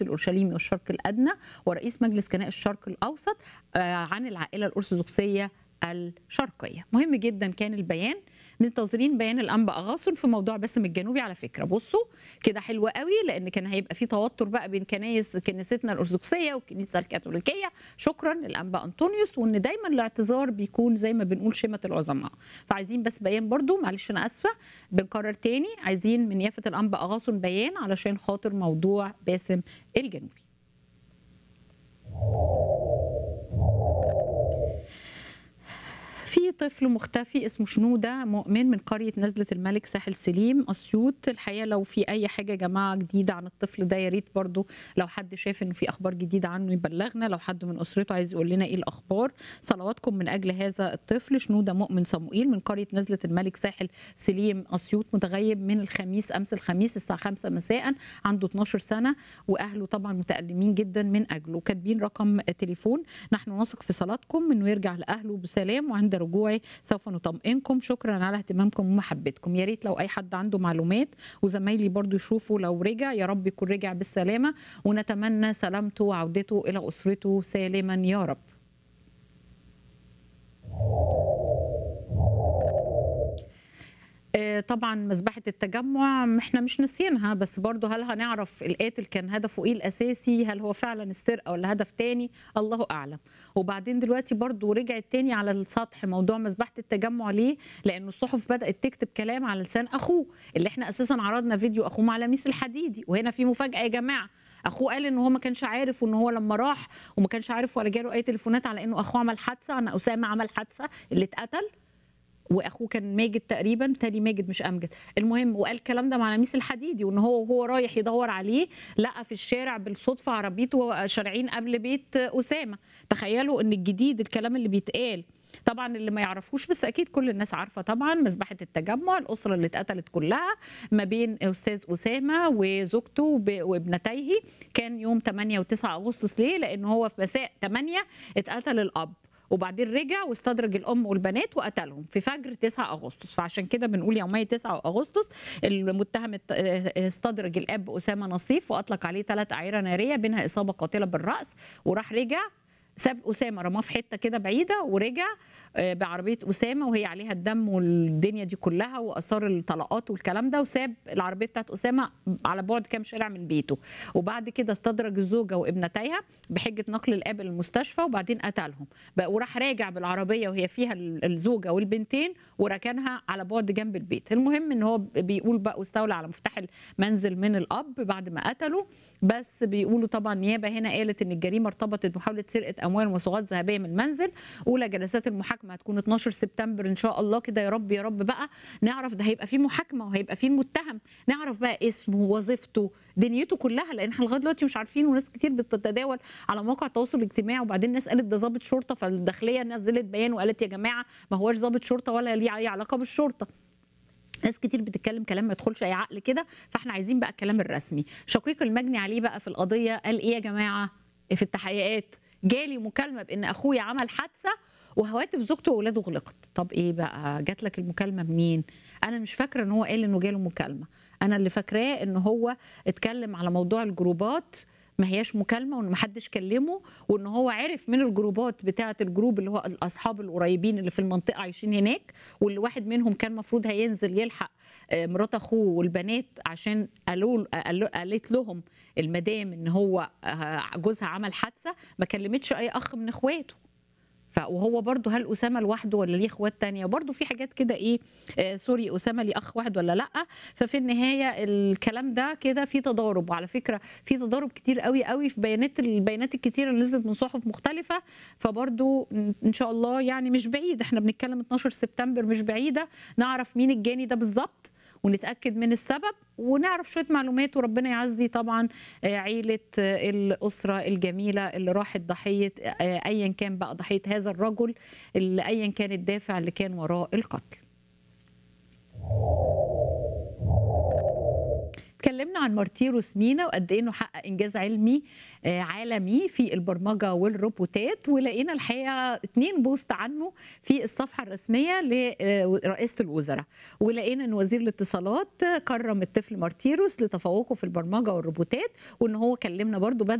القدس الأورشليمي والشرق الأدنى ورئيس مجلس كنائس الشرق الأوسط عن العائلة الأرثوذكسية الشرقية مهم جدا كان البيان منتظرين بيان الانبا اغاصن في موضوع باسم الجنوبي على فكره بصوا كده حلو قوي لان كان هيبقى في توتر بقى بين كنايس كنيستنا الارثوذكسيه والكنيسه الكاثوليكيه شكرا للانبا انطونيوس وان دايما الاعتذار بيكون زي ما بنقول شمه العظماء فعايزين بس بيان برضو معلش انا اسفه بنكرر تاني عايزين من يافه الانبا اغاصن بيان علشان خاطر موضوع باسم الجنوبي في طفل مختفي اسمه شنودة مؤمن من قرية نزلة الملك ساحل سليم أسيوط الحقيقة لو في أي حاجة يا جماعة جديدة عن الطفل ده يا ريت برضو لو حد شاف إنه في أخبار جديدة عنه يبلغنا لو حد من أسرته عايز يقول لنا إيه الأخبار صلواتكم من أجل هذا الطفل شنودة مؤمن صموئيل من قرية نزلة الملك ساحل سليم أسيوط متغيب من الخميس أمس الخميس الساعة 5 مساء عنده 12 سنة وأهله طبعا متألمين جدا من أجله كاتبين رقم تليفون نحن نثق في صلاتكم إنه يرجع لأهله بسلام وعند رجوعي سوف نطمئنكم شكرا على اهتمامكم ومحبتكم يا ريت لو اي حد عنده معلومات وزمايلي برضو يشوفوا لو رجع يا رب يكون رجع بالسلامه ونتمنى سلامته وعودته الى اسرته سالما يا رب طبعا مذبحة التجمع احنا مش ناسيينها بس برضه هل هنعرف القاتل كان هدفه ايه الاساسي هل هو فعلا السرقة ولا هدف تاني الله اعلم وبعدين دلوقتي برضه رجعت تاني على السطح موضوع مذبحة التجمع ليه لانه الصحف بدأت تكتب كلام على لسان اخوه اللي احنا اساسا عرضنا فيديو اخوه مع لميس الحديدي وهنا في مفاجأة يا جماعة اخوه قال ان هو ما كانش عارف وان هو لما راح وما كانش عارف ولا جاله اي تليفونات على انه اخوه عمل حادثه ان اسامه عمل حادثه اللي اتقتل واخوه كان ماجد تقريبا تاني ماجد مش امجد المهم وقال الكلام ده مع لميس الحديدي وان هو وهو رايح يدور عليه لقى في الشارع بالصدفه عربيته شارعين قبل بيت اسامه تخيلوا ان الجديد الكلام اللي بيتقال طبعا اللي ما يعرفوش بس اكيد كل الناس عارفه طبعا مذبحه التجمع الاسره اللي اتقتلت كلها ما بين استاذ اسامه وزوجته وابنتيه كان يوم 8 و9 اغسطس ليه لان هو في مساء 8 اتقتل الاب وبعدين رجع واستدرج الام والبنات وقتلهم في فجر 9 اغسطس فعشان كده بنقول يومي 9 اغسطس المتهم استدرج الاب اسامه نصيف واطلق عليه ثلاث اعيره ناريه بينها اصابه قاتله بالراس وراح رجع ساب اسامه رماه في حته كده بعيده ورجع بعربيه اسامه وهي عليها الدم والدنيا دي كلها واثار الطلقات والكلام ده وساب العربيه بتاعت اسامه على بعد كام شارع من بيته وبعد كده استدرج الزوجه وابنتيها بحجه نقل الاب للمستشفى وبعدين قتلهم وراح راجع بالعربيه وهي فيها الزوجه والبنتين وركنها على بعد جنب البيت المهم ان هو بيقول بقى واستولى على مفتاح المنزل من الاب بعد ما قتله بس بيقولوا طبعا النيابه هنا قالت ان الجريمه ارتبطت بمحاوله سرقه اموال ومصاغات ذهبيه من المنزل اولى جلسات المحاكمه هتكون 12 سبتمبر ان شاء الله كده يا رب يا رب بقى نعرف ده هيبقى فيه محاكمه وهيبقى فيه المتهم نعرف بقى اسمه وظيفته دنيته كلها لان احنا لغايه دلوقتي مش عارفين وناس كتير بتتداول على مواقع التواصل الاجتماعي وبعدين ناس قالت ده ضابط شرطه فالداخليه نزلت بيان وقالت يا جماعه ما هوش ضابط شرطه ولا ليه اي علاقه بالشرطه ناس كتير بتتكلم كلام ما يدخلش اي عقل كده فاحنا عايزين بقى الكلام الرسمي شقيق المجني عليه بقى في القضيه قال ايه يا جماعه في التحقيقات جالي مكالمه بان اخويا عمل حادثه وهواتف زوجته واولاده غلقت طب ايه بقى جات لك المكالمه منين انا مش فاكره ان هو قال انه جاله مكالمه انا اللي فاكراه ان هو اتكلم على موضوع الجروبات ما هياش مكالمه وان ما حدش كلمه وان هو عرف من الجروبات بتاعه الجروب اللي هو الاصحاب القريبين اللي في المنطقه عايشين هناك واللي واحد منهم كان المفروض هينزل يلحق مرات اخوه والبنات عشان قالوا قالت لهم المدام ان هو جوزها عمل حادثه ما كلمتش اي اخ من اخواته وهو برضه هل اسامه لوحده ولا ليه اخوات تانية وبرضه في حاجات كده ايه آه سوري اسامه ليه اخ واحد ولا لا ففي النهايه الكلام ده كده في تضارب وعلى فكره في تضارب كتير قوي قوي في بيانات البيانات الكتيره اللي نزلت من صحف مختلفه فبرضه ان شاء الله يعني مش بعيد احنا بنتكلم 12 سبتمبر مش بعيده نعرف مين الجاني ده بالظبط ونتاكد من السبب ونعرف شويه معلومات وربنا يعزي طبعا عيله الاسره الجميله اللي راحت ضحيه ايا كان بقى ضحيه هذا الرجل اللي ايا كان الدافع اللي كان وراء القتل اتكلمنا اتكلمنا عن مارتيروس مينا وقد ايه انه حقق انجاز علمي عالمي في البرمجه والروبوتات ولقينا الحقيقه اتنين بوست عنه في الصفحه الرسميه لرئاسه الوزراء ولقينا ان وزير الاتصالات كرم الطفل مارتيروس لتفوقه في البرمجه والروبوتات وان هو كلمنا برضو